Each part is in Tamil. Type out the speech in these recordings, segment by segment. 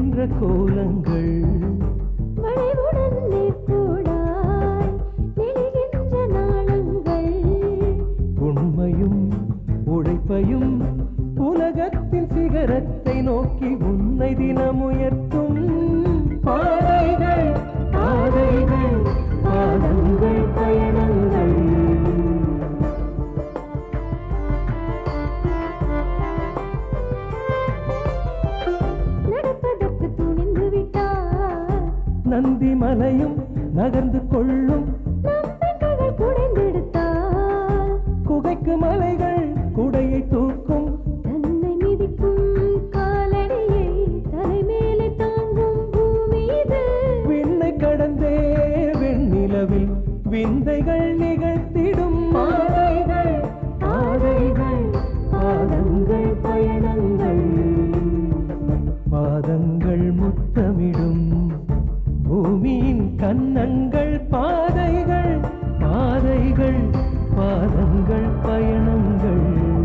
வரைகின்ற கோலங்கள் வளைவுடன் நேர்கோடாய் நெளிகின்ற நாளங்கள் உண்மையும் உழைப்பையும் உலகத்தின் சிகரத்தை நோக்கி உன்னை தினமுயர்த்தும் பாதைகள் பாதைகள் பாதங்கள் பயணங்கள் நடப்பதற்கு துணிந்து விட்டார் நந்தி மலையும் நகர்ந்து கொள்ளும் நம்பிக்கைகள் குடைந்தெடுத்தால் குகைக்கு மலைகள் குடையை தூக்கும் தன்னை மிதிக்கும் காலடியை தலைமேலே தாங்கும் பூமி இது விண்ணை கடந்தே வெண்ணிலவில் விந்தைகள் நிகழ்த்திடும் பாதைகள் பாதைகள் பாதங்கள் பயணங்கள் பாதங்கள் முத்தமிடும் பூமியின் கன்னங்கள் பாதைகள் பாதைகள் பாதங்கள் பயணங்கள்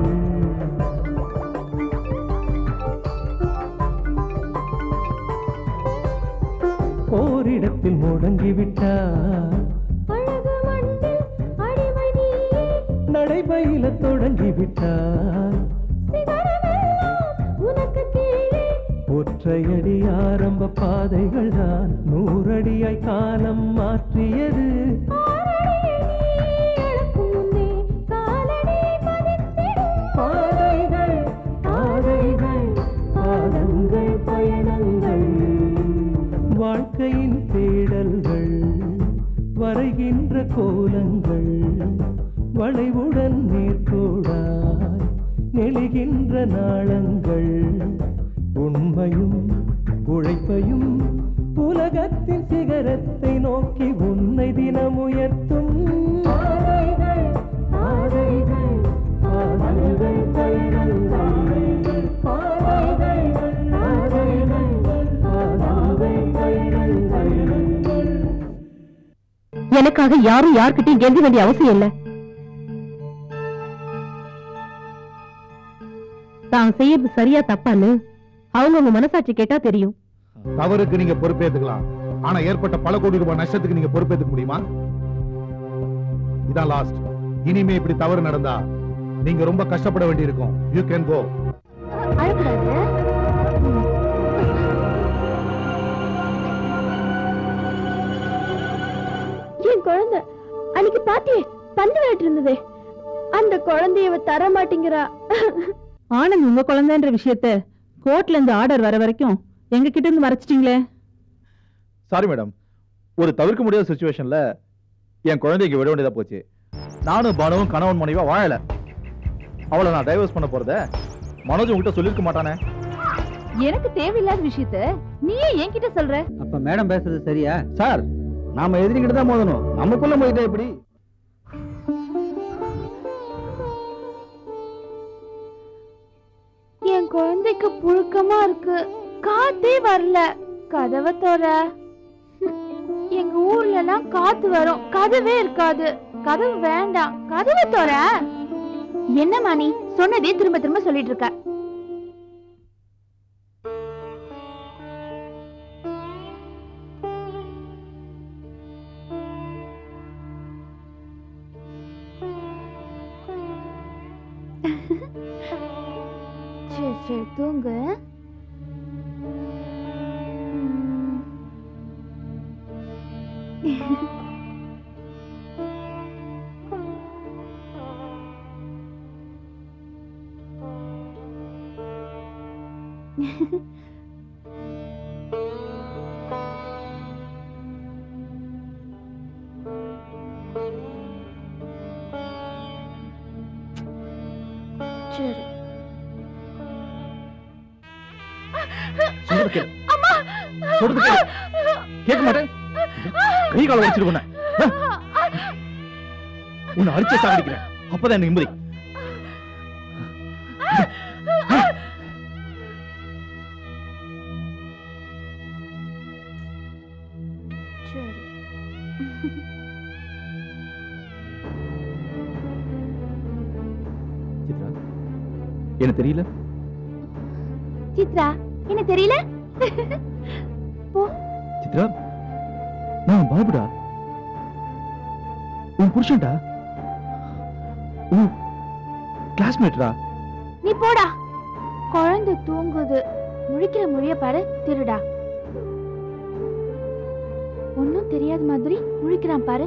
ஓரிடத்தில் முடங்கிவிட்டார் அழகு மண்ணில் அடிமை நீயே நடைபயில தொடங்கிவிட்டார் சிகரமெல்லாம் உனக்கு கீழே ஒற்றையடி ஆரம்ப பாதைகள் தான் நூறடியாய் காலம் மாற்றியது ஆறடியை நீ இழக்கும் முன்னே காலடி பதித்திடும் பாதைகள் பாதைகள் பாதங்கள் பயணங்கள் வாழ்க்கையின் தேடல்கள் வரைகின்ற கோலங்கள் வளைவுடன் நேர்கோடாய் நெளிகின்ற நாளங்கள் உண்மையும் உழைப்பையும் உலகத்தின் சிகரத்தை நோக்கி உன்னை தினமுயர்த்தும் பாதைகள் பாதைகள் பாதங்கள் பயணங்கள் பாதைகள் பாதைகள் பாதங்கள் பயணங்கள் எனக்காக யாரும் யார்கிட்டயும் கெஞ்ச வேண்டிய அவசியம் இல்ல தான் செய்யறது சரியா தப்பான்னு அவங்கவங்க மனசாட்சி கேட்டா தெரியும் தவறுக்கு நீங்க பொறுப்பேத்துக்கலாம் ஆனா ஏற்பட்ட பல கோடி ரூபாய் நஷ்டத்துக்கு நீங்க பொறுப்பேத்துக்க முடியுமா இதான் லாஸ்ட் இனிமே இப்படி தவறு நடந்தா நீங்க ரொம்ப கஷ்டப்பட வேண்டியிருக்கும் யூ கேன் கோ அழக்கூடாது என் குழந்தை அன்னைக்கு பாத்தியே பந்து விளையாட்டு இருந்ததே அந்த குழந்தைய இவ தர மாட்டேங்கிறா ஆனந்த் உங்க குழந்தைன்ற விஷயத்த கோர்ட்ல இருந்து ஆர்டர் வர வரைக்கும் எங்க கிட்ட இருந்து மறைச்சிட்டீங்களே சாரி மேடம் ஒரு தவிர்க்க முடியாத சுச்சுவேஷன்ல என் குழந்தைக்கு விட வேண்டியதா போச்சு நானும் பானுவும் கணவன் மனைவா வாழல அவளை நான் டைவர்ஸ் பண்ண போறத மனோஜ் உங்ககிட்ட சொல்லிருக்க மாட்டானே எனக்கு தேவையில்லாத விஷயத்த நீயே என்கிட்ட சொல்ற அப்ப மேடம் பேசுறது சரியா சார் நாம எதிரிக்கிட்டு தான் மோதணும் நமக்குள்ள மோதிட்டா எப்படி என் குழந்தைக்கு புழுக்கமா இருக்கு காத்தே வரல கதவை தோற எங்க ஊர்ல எல்லாம் காத்து வரும் கதவே இருக்காது கதவு வேண்டாம் கதவை தோற என்னம்மா நீ சொன்னதே திரும்ப திரும்ப சொல்லிட்டு இருக்க சரி சரி தூங்கு உம். சரி சொல்றது கேளு. சொல்றது கேளு. கேட்க மாட்டேன் கை கால வச்சிருக்க உன்னை. உன்னை அடிச்ச சாகடிக்கிறேன் அப்பதான் எனக்கு நிம்மதி சரி சித்ரா எனக்கு தெரியல சித்ரா என்ன தெரியல போ சித்ரா நான் பாபுடா உன் புருஷன்டா உன் கிளாஸ்மேட்ரா நீ போடா குழந்தை தூங்குது முழிக்கிற மொழிய பாரு திருடா ஒன்னும் தெரியாத மாதிரி முழிக்கிறான் பாரு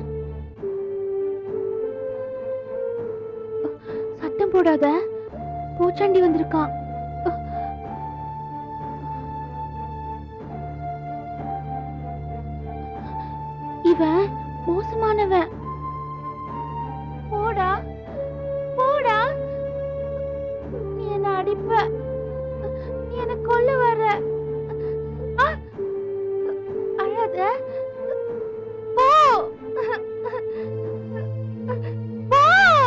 சத்தம் போடாத பூச்சாண்டி வந்திருக்கான் இவன் மோசமானவன் போடா போடா நீ என்ன அடிப்ப நீ என்ன கொல்ல வர்ற ஆ! அழாத போ போ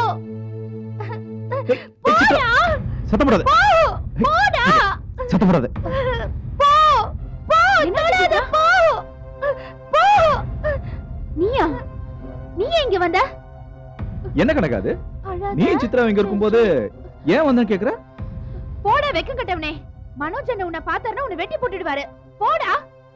போடா சத்தம் போடாத போ போடா சத்தம் போடாத போ போ தொடாத போ போ நீயா நீ இங்க வந்த என்ன கணக்காது அழாத நீ சித்ரா இங்க இருக்கும்போது ஏன் வந்தேன்னு கேக்குற போடா வெக்கம் கட்டவனே மனோஜ் அண்ணன் உன்னை பார்த்தாருன்னா உன்னை வெட்டி போட்டுடுவாரு போடா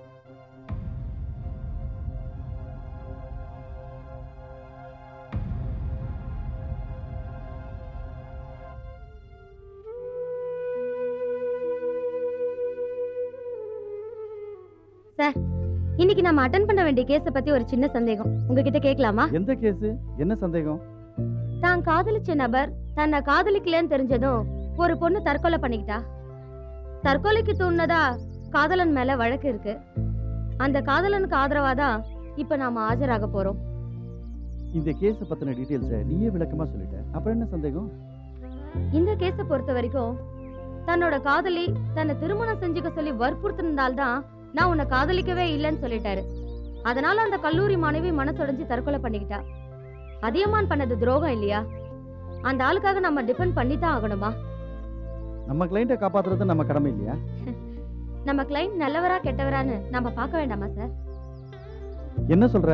இன்னைக்கு நம்ம அட்டன் பண்ண வேண்டிய கேஸ பத்தி ஒரு சின்ன சந்தேகம் உங்ககிட்ட கேட்கலாமா எந்த கேஸ் என்ன சந்தேகம் தான் காதலிச்ச நபர் தன்னை காதலிக்கலன்னு தெரிஞ்சதும் ஒரு பொண்ணு தற்கொலை பண்ணிக்கிட்டா தற்கொலைக்கு தூண்டுனதா காதலன் மேல வழக்கு இருக்கு அந்த காதலனுக்கு ஆதரவாதான் இப்ப நாம ஆஜராக போறோம் இந்த கேஸ பத்தின டீடைல்ஸ நீயே விளக்கமா சொல்லிட்ட அப்புறம் என்ன சந்தேகம் இந்த கேஸ பொறுத்த வரைக்கும் தன்னோட காதலி தன்னை திருமணம் செஞ்சுக்க சொல்லி வற்புறுத்தினால்தான் நான் உன்னை காதலிக்கவே இல்லைன்னு சொல்லிட்டாரு அதனால அந்த கல்லூரி மாணவி மனசுடைஞ்சு தற்கொலை பண்ணிக்கிட்டா அதியமான் பண்ணது துரோகம் இல்லையா அந்த ஆளுக்காக நம்ம டிஃபெண்ட் பண்ணித்தான் ஆகணுமா நம்ம கிளைண்ட்டை காப்பாத்துறது நம்ம கடமை இல்லையா நம்ம கிளைண்ட் நல்லவரா கெட்டவரான்னு நம்ம பார்க்க வேண்டாமா சார் என்ன சொல்ற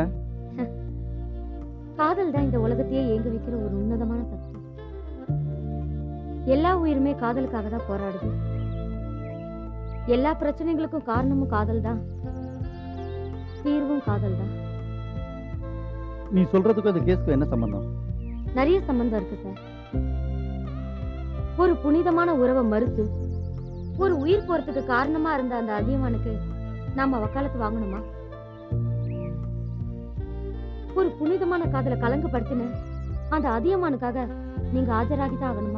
காதல் தான் இந்த உலகத்தையே ஏங்க வைக்கிற ஒரு உன்னதமான சக்தி எல்லா உயிருமே காதலுக்காக தான் போராடுது எல்லா பிரச்சனைகளுக்கும் காரணமும் காதல் தான் தீர்வும் காதல் தான் நீ சொல்றதுக்கும் அந்த கேஸ்க்கு என்ன சம்பந்தம் நிறைய சம்பந்தம் இருக்கு சார் ஒரு புனிதமான உறவை மறுத்து ஒரு உயிர் போறதுக்கு காரணமா இருந்த அந்த அதியமானுக்கு நாம வக்காலத்து வாங்கணுமா ஒரு புனிதமான காதலை கலங்கப்படுத்தின அந்த அதியமானுக்காக நீங்க ஆஜராகிதான் ஆகணுமா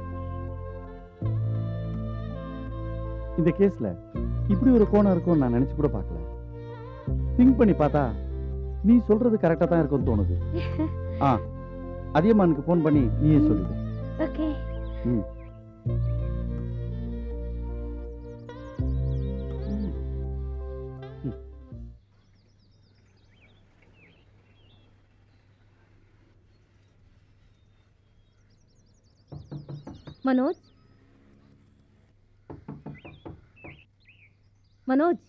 இந்த கேஸ்ல இப்படி ஒரு கோணம் இருக்கும்னு நான் நினைச்சு கூட பார்க்கல திங்க் பண்ணி பார்த்தா நீ சொல்றது கரெக்டா தான் இருக்கும்னு தோணுது ஆ அதியமானுக்கு ஃபோன் பண்ணி நீயே சொல்லிடு ஓகே ம். மனோஜ் மனோஜ்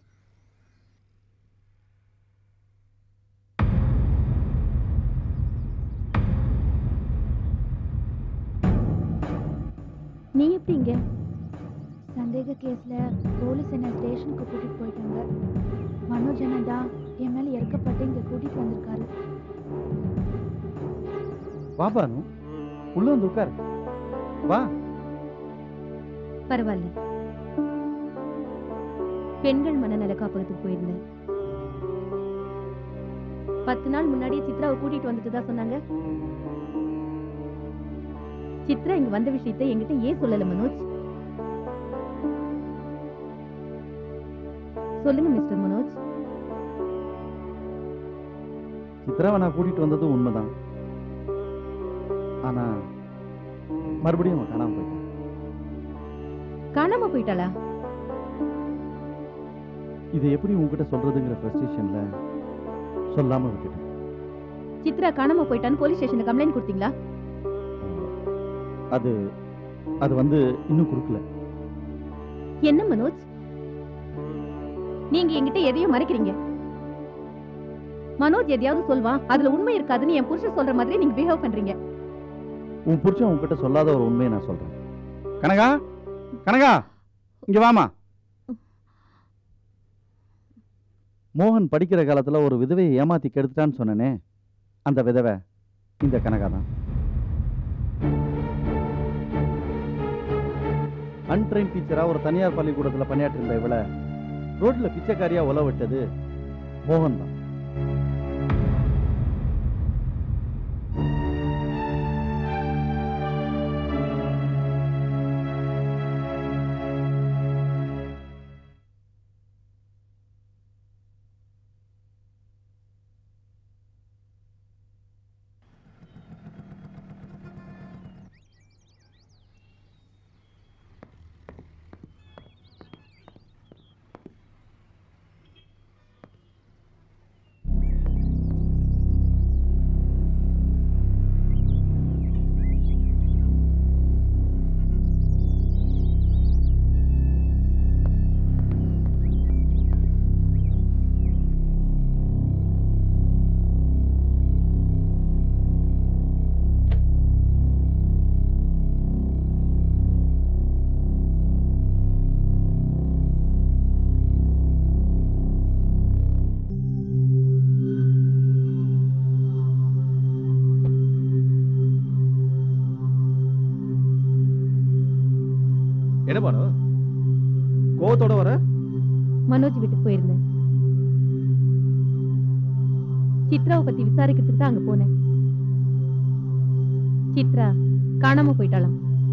நீ எப்படி இங்க சந்தேக கேஸ்ல போலீஸ் என்ன ஸ்டேஷனுக்கு கூட்டிட்டு போயிட்டாங்க மனோஜ் அண்ணன் தான் என் மேல இறக்கப்பட்டு இங்க கூட்டிட்டு வந்திருக்காரு வா பானு உள்ள வந்து உட்கார் வா பரவாயில்ல பெண்கள் மனநல காப்பகத்துக்கு போயிருந்தேன் பத்து நாள் முன்னாடியே சித்ராவை கூட்டிட்டு வந்துட்டு தான் சொன்னாங்க சித்ரா இங்க வந்த விஷயத்தை என்கிட்ட ஏன் சொல்லல மனோஜ் சொல்லுங்க மிஸ்டர் மனோஜ் சித்ராவை நான் கூட்டிட்டு வந்ததும் உண்மைதான் ஆனா மறுபடியும் அவன் காணாம போயிட்டான் காணாம போயிட்டாளா இதை எப்படி உன்கிட்ட சொல்றதுங்கிற ஃப்ரஸ்ட்ரேஷன்ல சொல்லாம விட்டுட்டேன் சித்ரா காணாம போயிட்டான்னு போலீஸ் ஸ்டேஷன்ல கம்ப்ளைண்ட் கொடுத்தீங்களா அது அது வந்து இன்னும் கொடுக்கல என்ன மனோஜ் நீங்க என்கிட்ட எதையும் மறைக்கிறீங்க மனோஜ் எதையாவது சொல்வான் அதுல உண்மை இருக்காதுன்னு என் புருஷன் சொல்ற மாதிரி நீங்க பிஹேவ் பண்றீங்க உன் புருஷன் உன்கிட்ட சொல்லாத ஒரு உண்மையை நான் சொல்றேன் கனகா கனகா இங்க வாமா மோகன் படிக்கிற காலத்துல ஒரு விதவையை ஏமாத்தி கெடுத்துட்டான்னு சொன்னனே அந்த விதவை இந்த கனகா தான் அன்ட்ரெயின் டீச்சரா ஒரு தனியார் பள்ளிக்கூடத்துல பணியாற்றி இருந்த இவளை ரோட்ல பிச்சைக்காரியா உல விட்டது மோகன் தான் என்ன பானு கோவத்தோட வர மனோஜ் வீட்டுக்கு போயிருந்தேன் சித்ராவை பத்தி விசாரிக்கிறதுக்கு தான் அங்க போனேன் சித்ரா காணாம போயிட்டாளாம்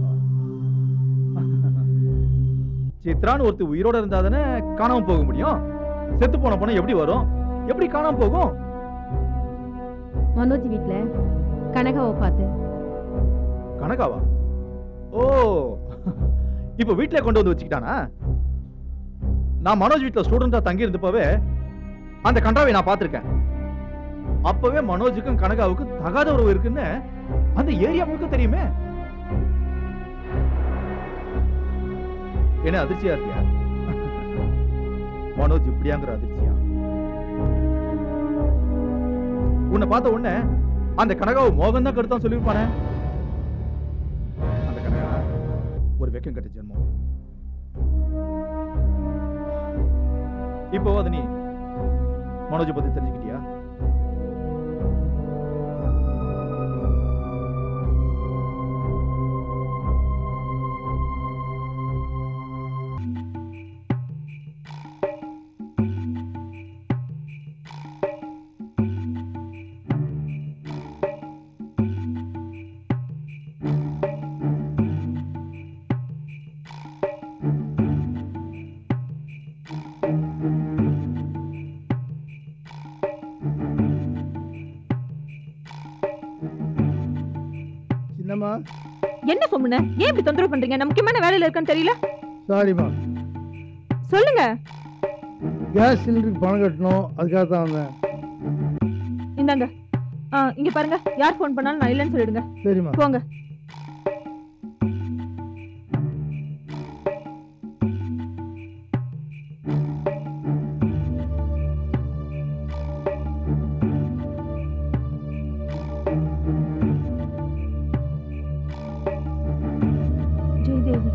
சித்ரான்னு ஒருத்தர் உயிரோட இருந்தா தானே காணாம போக முடியும் செத்து போன பணம் எப்படி வரும் எப்படி காணாம போகும் மனோஜ் வீட்ல கனகாவை பார்த்து கணக்காவா ஓ இப்ப வீட்ல கொண்டு வந்து வச்சுக்கிட்டானா நான் மனோஜ் வீட்ல ஸ்டூடெண்டா தங்கி இருந்தப்பவே அந்த கண்டாவை நான் பார்த்திருக்கேன் அப்பவே மனோஜுக்கும் கனகாவுக்கும் தகாத உறவு இருக்குன்னு அந்த ஏரியா முழுக்க தெரியுமே என்ன அதிர்ச்சியா இருக்கியா மனோஜ் இப்படியாங்கிற அதிர்ச்சியா உன்னை பார்த்த உடனே அந்த கனகாவை மோகன் தான் கருத்தான் சொல்லியிருப்பானே அந்த கனகா ஒரு வெக்கம் கட்ட ஜென்மம் இப்போ அது நீ மனோஜை பத்தி தெரிஞ்சுக்கிட்டியா சின்னம்மா என்ன சொன்ன ஏன் இப்படி தொந்தரவு பண்றீங்க நான் முக்கியமான வேலையில இருக்கேன்னு தெரியல சாரிம்மா சொல்லுங்க கேஸ் சிலிண்டருக்கு பணம் கட்டணும் அதுக்காக தான் வந்தேன் இந்தாங்க ஆ, இங்க பாருங்க யார் ஃபோன் பண்ணாலும் நான் இல்லைன்னு சொல்லிடுங்க சரிம்மா போங்க ஜெயதேவி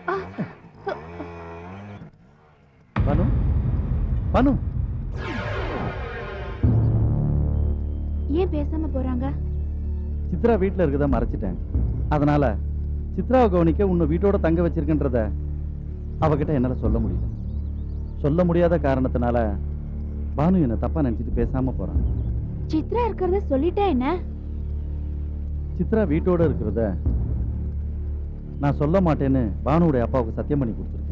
பனு பனு ஏன் பேசாம போறாங்க சித்ரா வீட்டில் இருக்கதா மறைச்சிட்டேன் அதனால சித்ராவை கவனிக்க உன்னை வீட்டோட தங்க வச்சிருக்கின்றத அவகிட்ட என்னால் சொல்ல முடியல சொல்ல முடியாத காரணத்தினால பானு என்னை தப்பா நினைச்சிட்டு பேசாம போறான் சித்ரா இருக்கிறத சொல்லிட்டா என்ன சித்ரா வீட்டோட இருக்கிறத நான் சொல்ல மாட்டேன்னு பானுவுடைய அப்பாவுக்கு சத்தியம் பண்ணி கொடுத்துருக்கேன்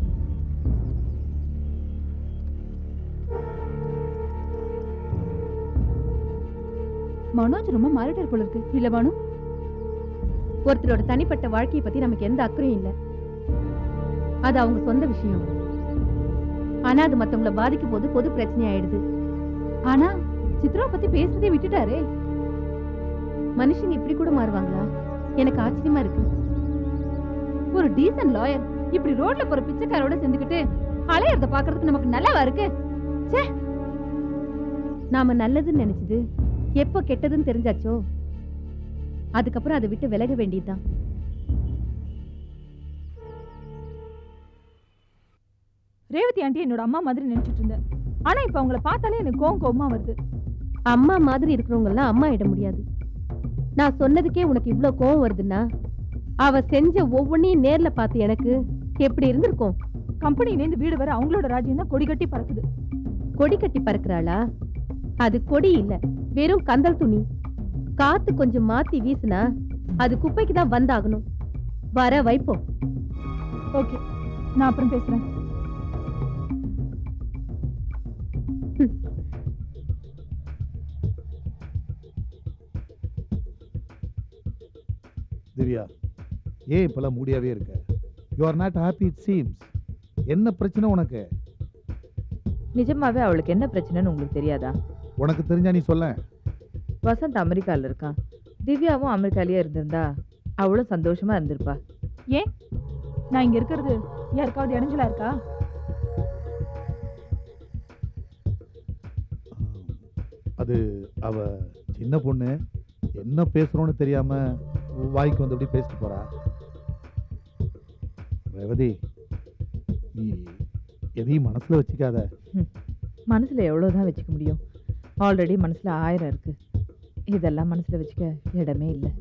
மனோஜ் ரொம்ப மாறிட்டார் போல இருக்கு இல்ல பானு ஒருத்தரோட தனிப்பட்ட வாழ்க்கையை பத்தி நமக்கு எந்த அக்கறையும் இல்ல அது அவங்க சொந்த விஷயம் ஆனா அது மத்தவங்கள பாதிக்கும் போது பொது பிரச்சனை ஆயிடுது ஆனா சித்ரா பத்தி பேசுறதே விட்டுட்டாரே மனுஷங்க இப்படி கூட மாறுவாங்களா எனக்கு ஆச்சரியமா இருக்கு ஒரு டீசன்ட் லாயர் இப்படி ரோட்ல போற பிச்சைக்காரோட சேர்ந்துக்கிட்டு அலையறத பாக்குறதுக்கு நமக்கு நல்லாவா இருக்கு ச்சே நாம நல்லதுன்னு நினைச்சது எப்போ கெட்டதுன்னு தெரிஞ்சாச்சோ அதுக்கப்புறம் அதை விட்டு விலக வேண்டியதுதான் ரேவதி ஆண்டி என்னோட அம்மா மாதிரி நினைச்சிட்டு இருந்தேன் ஆனா இப்ப அவங்கள பார்த்தாலே எனக்கு கோவம் கோவமா வருது அம்மா மாதிரி இருக்கிறவங்க எல்லாம் அம்மா இட முடியாது நான் சொன்னதுக்கே உனக்கு இவ்ளோ கோவம் வருதுன்னா அவ செஞ்ச ஒவ்வொன்றையும் நேர்ல பார்த்து எனக்கு எப்படி இருந்திருக்கும் கம்பெனில இருந்து வீடு வர அவங்களோட ராஜ்யம் தான் கொடி கட்டி பறக்குது கொடி கட்டி பறக்குறாளா அது கொடி இல்ல வெறும் கந்தல் துணி காத்து கொஞ்சம் மாத்தி வீசுனா அது குப்பைக்கு தான் வந்தாகணும் வர வைப்போம் ஓகே நான் அப்புறம் பேசுறேன் திவ்யா ஏன் இப்பெல்லாம் மூடியாவே இருக்க you are not happy it seems என்ன பிரச்சனை உனக்கு நிஜமாவே அவளுக்கு என்ன பிரச்சனைன்னு உங்களுக்கு தெரியாதா உனக்கு தெரிஞ்சா நீ சொல்ல வசந்த் அமெரிக்கால இருக்கான் திவ்யாவும் அமெரிக்காலயே இருந்திருந்தா அவளும் சந்தோஷமா இருந்திருப்பா ஏன் நான் இங்க இருக்கிறது யாருக்காவது இடைஞ்சலா இருக்கா அது அவ சின்ன பொண்ணு என்ன பேசுறோன்னு தெரியாம வாய்க்கு வந்து அப்படி பேசிட்டு போறா ரேவதி நீ எதையும் மனசுல வச்சுக்காத மனசுல எவ்வளவுதான் வச்சுக்க முடியும் ஆல்ரெடி மனசுல ஆயிரம் இருக்கு இதெல்லாம் மனசுல வச்சுக்க இடமே இல்லை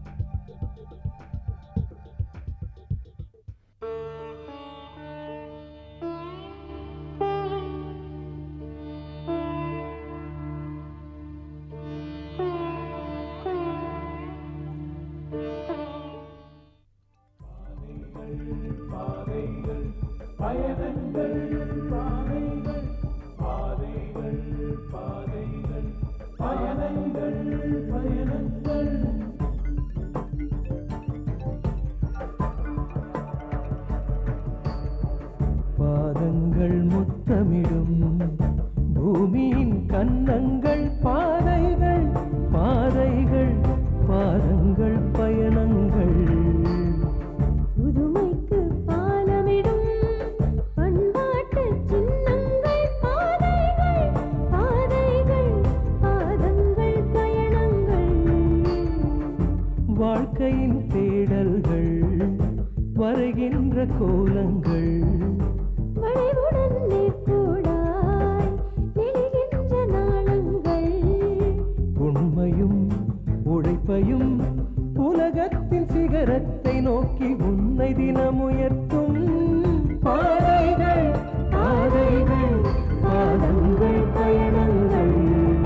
பாதங்கள் முத்தமிடும் பூமியின் கன்னங்கள் பாதைகள் பாதைகள் பாதங்கள் பயணங்கள் புதுமைக்கு பாலமிடும் பண்பாட்டு சின்னங்கள் பாதைகள் பாதைகள் பாதங்கள் பயணங்கள் வாழ்க்கையின் தேடல்கள் வரைகின்ற கோலங்கள் வளைவுடன் நேர்கோடாய் நெளிகின்ற நாளங்கள் உண்மையும் உழைப்பையும் உலகத்தின் சிகரத்தை நோக்கி உன்னை தினமுயர்த்தும் பாதைகள் பாதைகள் பாதங்கள் பயணங்கள்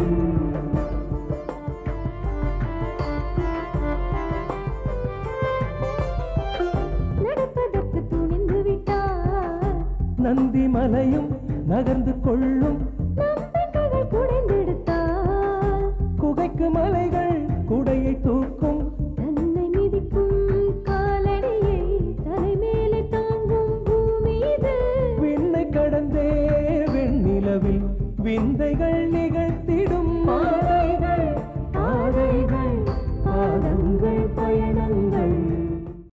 நடப்பதற்கு துணிந்து விட்டார் நந்தி மலையும் நகர்ந்து கொள்ளும் நம்பிக்கைகள் குடைந்தெடுத்தால் குகைக்கு மலைகள்